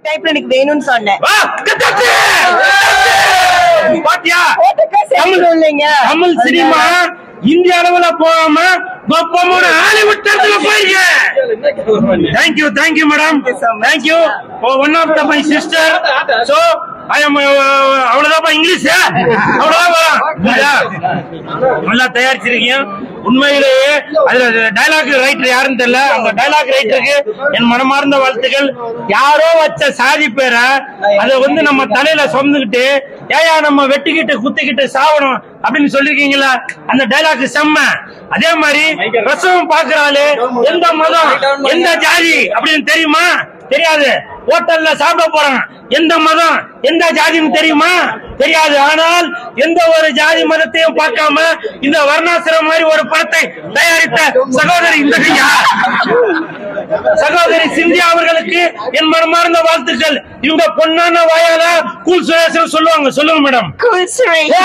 டைப்ல எனக்கு வேணும்னு சொன்னேன் வா, தட்டு! பாத்தியா போட்டுக்க தமிழ் சரி இல்லைங்க தமிழ் சினிமா இந்திய அளவுல போகாம கோப்பமோட ஹாலிவுட் தரத்துல போயிருக்க thank you thank you madam thank you one of the my sister so I am அவ்வளவுதான்ப்பா இங்கிலீஷ் அவ்வளவுதான் வரும் இல்லையா? நல்லா தயாரிச்சிருக்கீங்க உண்மையிலேயே அதுல டைலாக் ரைட்டர் யாருன்னு தெரியல அந்த டைலாக் ரைட்டருக்கு என் மனமார்ந்த வாழ்த்துக்கள் யாரோ வச்ச சாதி பேரை அதை வந்து நம்ம தலையில சுமந்துக்கிட்டு ஏயா நம்ம வெட்டிக்கிட்டு குத்திக்கிட்டு சாவணும் அப்படின்னு சொல்லிருக்கீங்களா அந்த டைலாக் செம்ம அதே மாதிரி பிரசவம் பாக்குறாளு எந்த மதம் எந்த ஜாதி அப்படின்னு தெரியுமா தெரியாது ஹோட்டல்ல சாப்பிட போறான் எந்த மதம் எந்த ஜாதின்னு தெரியுமா தெரியாது ஆனால் எந்த ஒரு ஜாதி மதத்தையும் பார்க்காம இந்த வர்ணாசிரம் மாதிரி ஒரு படத்தை தயாரித்த சகோதரி இந்த கையா சகோதரி சிந்தியா அவர்களுக்கு என் மனமார்ந்த வாழ்த்துக்கள் இவங்க பொன்னான வாயால கூல் சுரேஷன் சொல்லுவாங்க சொல்லுங்க மேடம் கூல் சுரேஷ்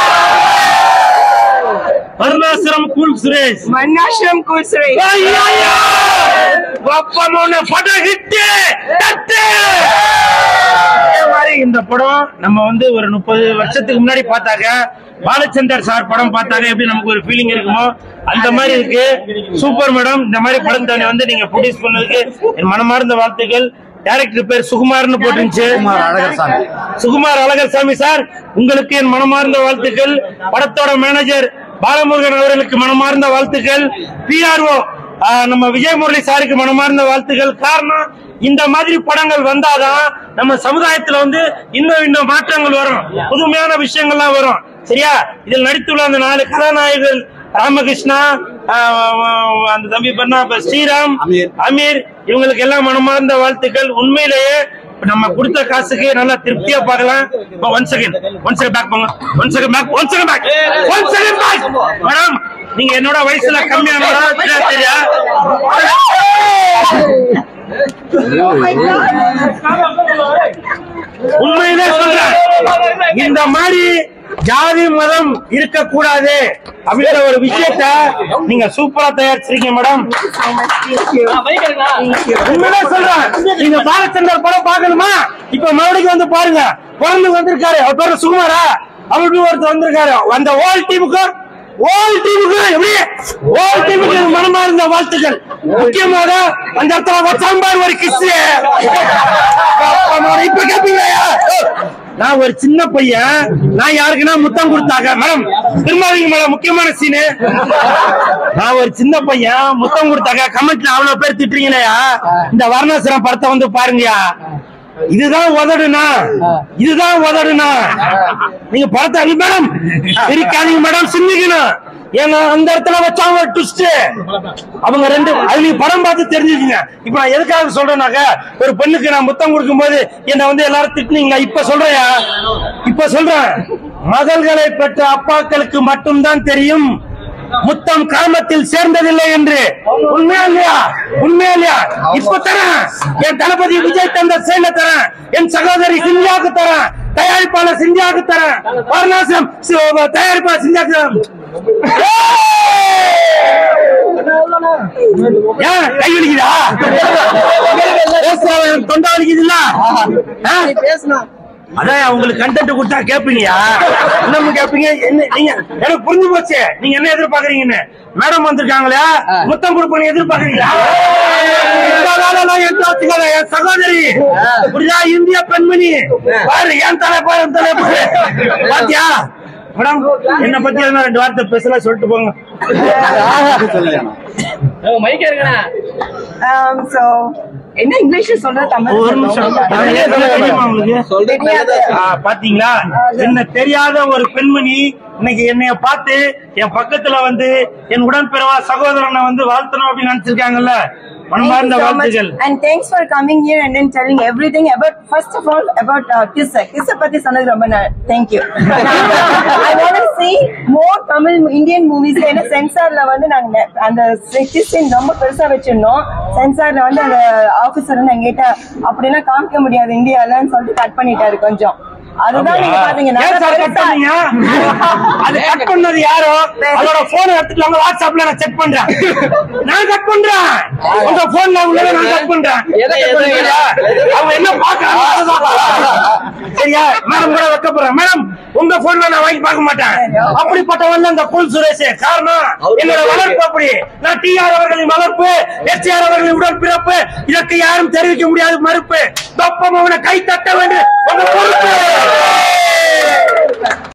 வர்ணாசிரம் கூல் சுரேஷ் மன்னாசிரம் கூல் சுரேஷ் ஐயையோ! ஒப்பமோன படம் ஹிட்டு தட்டு அதே மாதிரி இந்த படம் நம்ம வந்து ஒரு முப்பது வருஷத்துக்கு முன்னாடி பார்த்தாக்க பாலச்சந்தர் சார் படம் பார்த்தாக்க எப்படி நமக்கு ஒரு ஃபீலிங் இருக்குமோ அந்த மாதிரி இருக்கு சூப்பர் மேடம் இந்த மாதிரி படம் தானே வந்து நீங்க ப்ரொடியூஸ் பண்ணதுக்கு என் மனமார்ந்த வாழ்த்துக்கள் டைரக்டர் பேர் சுகுமார்னு போட்டுருந்துச்சு சுகுமார் அழகர் சாமி சார் உங்களுக்கு என் மனமார்ந்த வாழ்த்துக்கள் படத்தோட மேனேஜர் பாலமுருகன் அவர்களுக்கு மனமார்ந்த வாழ்த்துக்கள் பிஆர்ஓ நம்ம விஜய் முரளி சாருக்கு மனமார்ந்த வாழ்த்துக்கள் காரணம் இந்த மாதிரி படங்கள் வந்தாதான் நம்ம சமுதாயத்துல வந்து இன்னும் இன்னும் மாற்றங்கள் வரும் புதுமையான விஷயங்கள்லாம் வரும் சரியா இதில் நடித்துள்ள அந்த நாலு கதாநாயகர்கள் ராமகிருஷ்ணா ஆஹ் அந்த தம்பி பண்ணா இப்ப ஸ்ரீராம் அமீர் இவங்களுக்கு எல்லாம் மனமார்ந்த வாழ்த்துக்கள் உண்மையிலேயே நம்ம கொடுத்த காசுக்கு நல்லா திருப்தியா பார்க்கலாம் one second one second back போங்க one second back one second back one second back madam நீங்க என்னோட வயசுல கம்மியானவரா தெரியா தெரியா உண்மையிலே சொல்றேன் இந்த மாதிரி ஜாதி மதம் இருக்கக்கூடாது அப்படின்ற ஒரு விஷயத்த நீங்க சூப்பரா தயாரிச்சிருக்கீங்க மேடம் உண்மையிலே சொல்றேன் நீங்க பாலச்சந்தர் படம் பார்க்கணுமா இப்ப மறுபடியும் வந்து பாருங்க பிறந்து வந்திருக்காரு அவர் பேரு சுகுமாரா அவருக்கு ஒருத்தர் வந்திருக்காரு அந்த ஓல் டீமுக்கு ஓல் டீமுக்கு எப்படி ஓல் டீமுக்கு மனமா இருந்த வாழ்த்துக்கள் முக்கியமாக அந்த இடத்துல வச்சாம்பார் ஒரு கிஸ் இப்ப கேப்பீங்களா நான் ஒரு சின்ன பையன் நான் யாருக்குன்னா முத்தம் கொடுத்தாங்க மேடம் திரும்பாதீங்க மேடம் முக்கியமான சீனு நான் ஒரு சின்ன பையன் முத்தம் கொடுத்தாங்க கமெண்ட்ல அவ்வளவு பேர் திட்டுறீங்களேயா இந்த வர்ணாசிரம் படத்தை வந்து பாருங்கயா இதுதான் உதடுனா இதுதான் உதடுனா நீங்க படத்தை அடி மேடம் சிரிக்காதீங்க மேடம் சிந்திக்கணும் ஏன்னா அந்த இடத்துல வச்சாங்க ட்விஸ்ட் அவங்க ரெண்டு அது நீங்க படம் பார்த்து தெரிஞ்சுக்கங்க இப்ப நான் எதுக்காக சொல்றேனாக்க ஒரு பெண்ணுக்கு நான் முத்தம் கொடுக்கும் போது என்ன வந்து எல்லாரும் திட்டுனீங்களா இப்ப சொல்றேயா இப்ப சொல்றேன் மகள்களை பெற்ற அப்பாக்களுக்கு மட்டும்தான் தெரியும் முத்தம் காமத்தில் சேர்ந்ததில்லை என்று உண்மையா இல்லையா உண்மையா இல்லையா இப்ப தரேன் என் தளபதி விஜய் தந்த சேல தரேன் என் சகோதரி சிந்தியாவுக்கு தரேன் தயாரிப்பாளர் சிந்தியாவுக்கு தரேன் வாரணாசிரம் சி- தயாரிப்பாளர் சிந்தியாவுக்கு தரேன். ஏன் கை வலிக்குதா பேசுறவன் எனக்கு தொண்டை வலிக்குதுல்ல ஆ? அதான் உங்களுக்கு கண்டென்ட் கொடுத்தா கேப்பீங்கயா இன்னமும் கேப்பீங்க என்ன நீங்க எனக்கு புரிஞ்சு போச்சு நீங்க என்ன எதிர்பார்க்கறீங்கன்னு மேடம் வந்திருக்காங்களா முத்தம் கொடுப்பீங்க எதிர்பார்க்கறீங்களா இந்த வேலை நான் எந்த ஒத்துக்கல, என் சகோதரி புரியுதா இந்திய பெண்மணி பாரு என் தலை பாரு என் தலை பாரு பாத்தியா மேடம் என்ன பத்தி எதனா ரெண்டு வார்த்தை பேசலாம் சொல்லிட்டு போங்க Um, so என்ன இங்கிலீஷ்ல சொல்ற தமிழ் ஒரு நிமிஷம் நான் ஏன் சொல்ல தெரியுமா உங்களுக்கு தெரியாது. ஆ, பாத்தீங்களா என்ன தெரியாத ஒரு பெண்மணி இன்னைக்கு என்னைய பார்த்து என் பக்கத்துல வந்து என் உடன்பிறவா சகோதரனை வந்து வாழ்த்தணும் அப்படின்னு நினைச்சிருக்காங்கல்ல மனமார்ந்த Thank you so much. வாழ்த்துகள் And thanks for coming here and then telling everything about, first of all, about uh, Kiss. Kiss பத்தி சொன்னது ரொம்ப ந- thank you. I want to see more Tamil Indian movies. ஏன்னா சென்சார்ல வந்து நாங்க நெ- அந்த கிஸ் ரொம்ப பெருசா வச்சிருந்தோம் சென்சார்ல வந்து அந்த ஆபீசர் வந்து எங்கிட்ட அப்படிலாம் காமிக்க முடியாது இந்தியாலன்னு சொல்லிட்டு கட் பண்ணிட்டாரு கொஞ்சம் அதுதான் நீங்க பாத்தீங்க ஏன் சார் கட் பெருசா- பண்ணீங்க அது கட் பண்ணது யாரோ அதோட போன் எடுத்துட்டு வாங்க வாட்ஸ்அப்ல நான் செக் பண்றேன் நான் கட் பண்றேன் உங்க போன்ல உள்ளத நான் கட் பண்றேன் எதை cut பண்றீங்க? அவங்க என்ன பாக்குறாங்க ஐயா மேடம் கூட வைக்கப்படுறேன் மேடம் உங்க போன்ல நான் வாங்கி பார்க்க மாட்டேன் அப்படிப்பட்டவன் அந்த புல் சுரேஷ் காரணம் என்னோட வளர்ப்பு அப்படி நான் டிஆர் அவர்களின் வளர்ப்பு எஸ்டிஆர் அவர்களின் உடற்பிறப்பு இதற்கு யாரும் தெரிவிக்க முடியாது மறுப்பு தொப்பம் அவனை கை தட்ட வேண்டும் உங்க பொறுப்பு